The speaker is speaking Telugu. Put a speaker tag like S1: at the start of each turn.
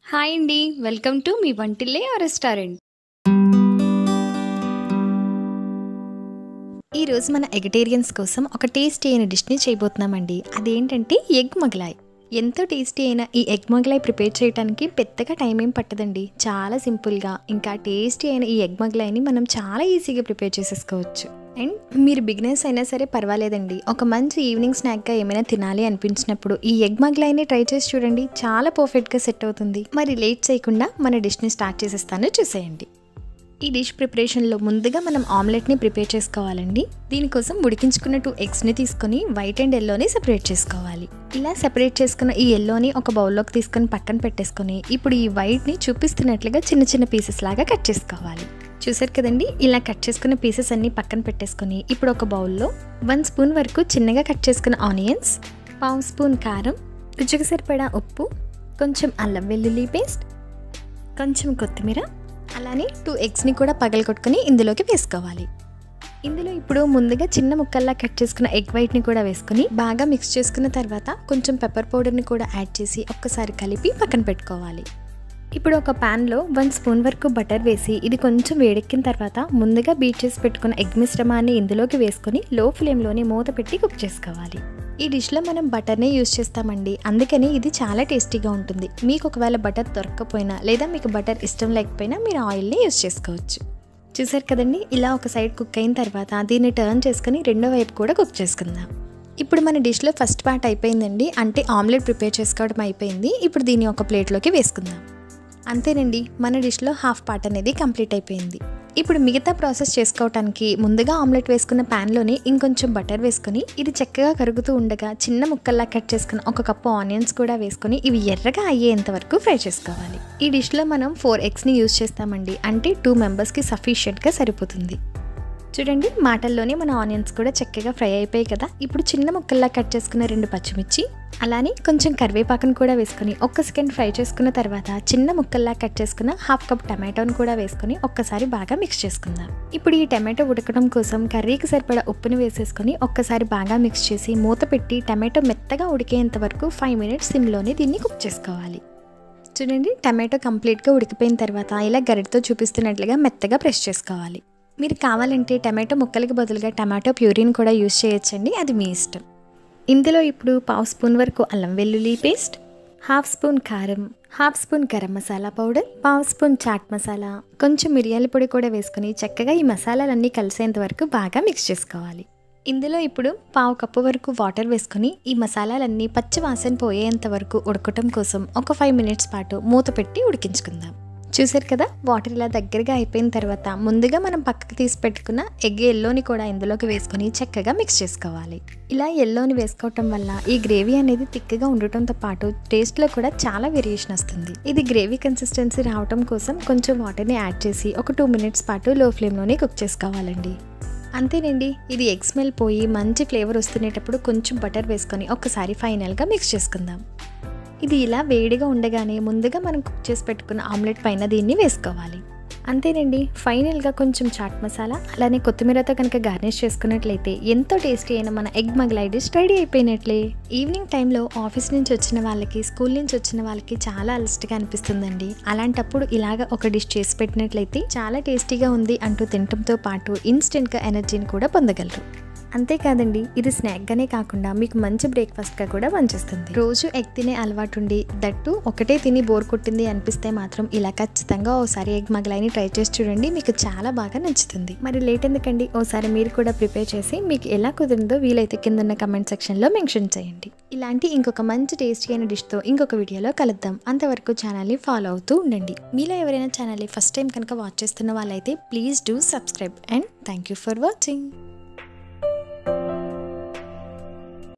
S1: హాయ్ అండి వెల్కమ్ టు మీ వంటిల్లే ఆ రెస్టారెంట్
S2: ఈరోజు మన ఎగటేరియన్స్ కోసం ఒక టేస్టీ అయిన డిష్ని చేయబోతున్నామండి అదేంటంటే ఎగ్ మొగలాయ్ ఎంతో టేస్టీ అయిన ఈ ఎగ్ మొగలాయ్ ప్రిపేర్ చేయడానికి పెద్దగా టైం ఏం పట్టదండి చాలా సింపుల్గా ఇంకా టేస్టీ అయిన ఈ ఎగ్ మొగలాయ్ని మనం చాలా ఈజీగా ప్రిపేర్ చేసేసుకోవచ్చు అండ్ మీరు బిగినర్స్ అయినా సరే పర్వాలేదండి ఒక మంచి ఈవినింగ్ స్నాక్గా ఏమైనా తినాలి అనిపించినప్పుడు ఈ ఎగ్ మగ్లైని ట్రై చేసి చూడండి చాలా పర్ఫెక్ట్గా సెట్ అవుతుంది మరి లేట్ చేయకుండా మన డిష్ని స్టార్ట్ చేసేస్తాను చూసేయండి ఈ డిష్ ప్రిపరేషన్లో ముందుగా మనం ఆమ్లెట్ని ప్రిపేర్ చేసుకోవాలండి దీనికోసం ఉడికించుకున్న టూ ఎగ్స్ని తీసుకొని వైట్ అండ్ ఎల్లోని సెపరేట్ చేసుకోవాలి ఇలా సెపరేట్ చేసుకున్న ఈ ఎల్లోని ఒక బౌల్లోకి తీసుకొని పక్కన పెట్టేసుకొని ఇప్పుడు ఈ వైట్ని చూపిస్తున్నట్లుగా చిన్న చిన్న పీసెస్ లాగా కట్ చేసుకోవాలి చూసారు కదండి ఇలా కట్ చేసుకున్న పీసెస్ అన్ని పక్కన పెట్టేసుకొని ఇప్పుడు ఒక బౌల్లో వన్ స్పూన్ వరకు చిన్నగా కట్ చేసుకున్న ఆనియన్స్ పావు స్పూన్ కారం రుచికి సరిపడా ఉప్పు కొంచెం అల్లం వెల్లుల్లి పేస్ట్ కొంచెం కొత్తిమీర అలానే టూ ఎగ్స్ని కూడా పగలగొట్టుకొని ఇందులోకి వేసుకోవాలి ఇందులో ఇప్పుడు ముందుగా చిన్న ముక్కల్లా కట్ చేసుకున్న ఎగ్ వైట్ని కూడా వేసుకుని బాగా మిక్స్ చేసుకున్న తర్వాత కొంచెం పెప్పర్ పౌడర్ని కూడా యాడ్ చేసి ఒక్కసారి కలిపి పక్కన పెట్టుకోవాలి ఇప్పుడు ఒక ప్యాన్లో వన్ స్పూన్ వరకు బటర్ వేసి ఇది కొంచెం వేడెక్కిన తర్వాత ముందుగా బీట్ చేసి పెట్టుకున్న ఎగ్ మిశ్రమాన్ని ఇందులోకి వేసుకొని లో ఫ్లేమ్లోనే మూత పెట్టి కుక్ చేసుకోవాలి ఈ డిష్లో మనం బటర్నే యూస్ చేస్తామండి అందుకని ఇది చాలా టేస్టీగా ఉంటుంది మీకు ఒకవేళ బటర్ దొరకకపోయినా లేదా మీకు బటర్ ఇష్టం లేకపోయినా మీరు ఆయిల్ని యూస్ చేసుకోవచ్చు చూసారు కదండి ఇలా ఒక సైడ్ కుక్ అయిన తర్వాత దీన్ని టర్న్ చేసుకుని రెండో వైపు కూడా కుక్ చేసుకుందాం ఇప్పుడు మన డిష్లో ఫస్ట్ పార్ట్ అయిపోయిందండి అంటే ఆమ్లెట్ ప్రిపేర్ చేసుకోవడం అయిపోయింది ఇప్పుడు దీన్ని ఒక ప్లేట్లోకి వేసుకుందాం అంతేనండి మన డిష్లో హాఫ్ పార్ట్ అనేది కంప్లీట్ అయిపోయింది ఇప్పుడు మిగతా ప్రాసెస్ చేసుకోవటానికి ముందుగా ఆమ్లెట్ వేసుకున్న ప్యాన్లోని ఇంకొంచెం బటర్ వేసుకొని ఇది చక్కగా కరుగుతూ ఉండగా చిన్న ముక్కల్లా కట్ చేసుకున్న ఒక కప్పు ఆనియన్స్ కూడా వేసుకొని ఇవి ఎర్రగా అయ్యేంత వరకు ఫ్రై చేసుకోవాలి ఈ డిష్లో మనం ఫోర్ ఎగ్స్ని యూస్ చేస్తామండి అంటే టూ మెంబర్స్కి సఫిషియెంట్గా సరిపోతుంది చూడండి మాటల్లోనే మన ఆనియన్స్ కూడా చక్కగా ఫ్రై అయిపోయాయి కదా ఇప్పుడు చిన్న ముక్కల్లా కట్ చేసుకున్న రెండు పచ్చిమిర్చి అలానే కొంచెం కరివేపాకును కూడా వేసుకొని ఒక్క సెకండ్ ఫ్రై చేసుకున్న తర్వాత చిన్న ముక్కల్లా కట్ చేసుకున్న హాఫ్ కప్ టమాటోని కూడా వేసుకొని ఒక్కసారి బాగా మిక్స్ చేసుకుందాం ఇప్పుడు ఈ టమాటో ఉడకడం కోసం కర్రీకి సరిపడా ఉప్పుని వేసేసుకొని ఒక్కసారి బాగా మిక్స్ చేసి మూత పెట్టి టమాటో మెత్తగా ఉడికేంత వరకు ఫైవ్ మినిట్స్ సిమ్లోనే దీన్ని కుక్ చేసుకోవాలి చూడండి టమాటో కంప్లీట్గా ఉడికిపోయిన తర్వాత ఇలా గరిటతో చూపిస్తున్నట్లుగా మెత్తగా ప్రెస్ చేసుకోవాలి మీరు కావాలంటే టమాటో ముక్కలకి బదులుగా టమాటో ప్యూరిన్ కూడా యూస్ చేయొచ్చండి అది మీ ఇష్టం ఇందులో ఇప్పుడు పావు స్పూన్ వరకు అల్లం వెల్లుల్లి పేస్ట్ హాఫ్ స్పూన్ కారం half spoon garam masala powder పావు స్పూన్ చాట్ మసాలా కొంచెం మిరియాల పొడి కూడా వేసుకొని చక్కగా ఈ మసాలాలన్నీ కలిసేంత వరకు బాగా మిక్స్ చేసుకోవాలి ఇందులో ఇప్పుడు పావు కప్పు వరకు వాటర్ వేసుకొని ఈ మసాలాలన్నీ పచ్చి వాసన పోయేంత వరకు ఉడకటం కోసం ఒక ఫైవ్ మినిట్స్ పాటు మూత పెట్టి ఉడికించుకుందాం చూసారు కదా వాటర్ ఇలా దగ్గరగా అయిపోయిన తర్వాత ముందుగా మనం పక్కకు తీసి పెట్టుకున్న ఎగ్ ఎల్లోని కూడా ఇందులోకి వేసుకొని చక్కగా మిక్స్ చేసుకోవాలి ఇలా ఎల్లోని వేసుకోవటం వల్ల ఈ గ్రేవీ అనేది తిక్కగా ఉండటంతో పాటు టేస్ట్లో కూడా చాలా వేరియేషన్ వస్తుంది ఇది గ్రేవీ కన్సిస్టెన్సీ రావటం కోసం కొంచెం వాటర్ని యాడ్ చేసి ఒక టూ మినిట్స్ పాటు లో ఫ్లేమ్లోనే కుక్ చేసుకోవాలండి అంతేనండి ఇది ఎగ్ స్మెల్ పోయి మంచి ఫ్లేవర్ వస్తునేటప్పుడు కొంచెం బటర్ వేసుకొని ఒక్కసారి ఫైనల్గా మిక్స్ చేసుకుందాం ఇది ఇలా వేడిగా ఉండగానే ముందుగా మనం కుక్ చేసి పెట్టుకున్న ఆమ్లెట్ పైన దీన్ని వేసుకోవాలి అంతేనండి ఫైనల్గా కొంచెం చాట్ మసాలా అలానే కొత్తిమీరతో కనుక గార్నిష్ చేసుకున్నట్లయితే ఎంతో టేస్టీ అయిన మన ఎగ్ మగ్లై డిష్ రెడీ అయిపోయినట్లే ఈవినింగ్ టైంలో ఆఫీస్ నుంచి వచ్చిన వాళ్ళకి స్కూల్ నుంచి వచ్చిన వాళ్ళకి చాలా అలస్ట్గా అనిపిస్తుందండి అలాంటప్పుడు ఇలాగ ఒక డిష్ చేసి పెట్టినట్లయితే చాలా టేస్టీగా ఉంది అంటూ తినటంతో పాటు ఇన్స్టెంట్గా ఎనర్జీని కూడా పొందగలరు అంతేకాదండి ఇది స్నాక్గానే కాకుండా మీకు మంచి బ్రేక్ఫాస్ట్గా కూడా పనిచేస్తుంది రోజు ఎగ్ తినే అలవాటు ఉండి దట్టు ఒకటే తిని బోర్ కొట్టింది అనిపిస్తే మాత్రం ఇలా ఖచ్చితంగా ఓసారి ఎగ్ మగలాయిని ట్రై చేసి చూడండి మీకు చాలా బాగా నచ్చుతుంది మరి లేట్ ఎందుకండి ఓసారి మీరు కూడా ప్రిపేర్ చేసి మీకు ఎలా కుదిరిందో వీలైతే కింద ఉన్న కమెంట్ సెక్షన్లో మెన్షన్ చేయండి ఇలాంటి ఇంకొక మంచి టేస్టీ అయిన డిష్తో ఇంకొక వీడియోలో కలుద్దాం అంతవరకు ఛానల్ని ఫాలో అవుతూ ఉండండి మీలో ఎవరైనా ఛానల్ని ఫస్ట్ టైం కనుక వాచ్ చేస్తున్న వాళ్ళైతే please do subscribe and thank you for watching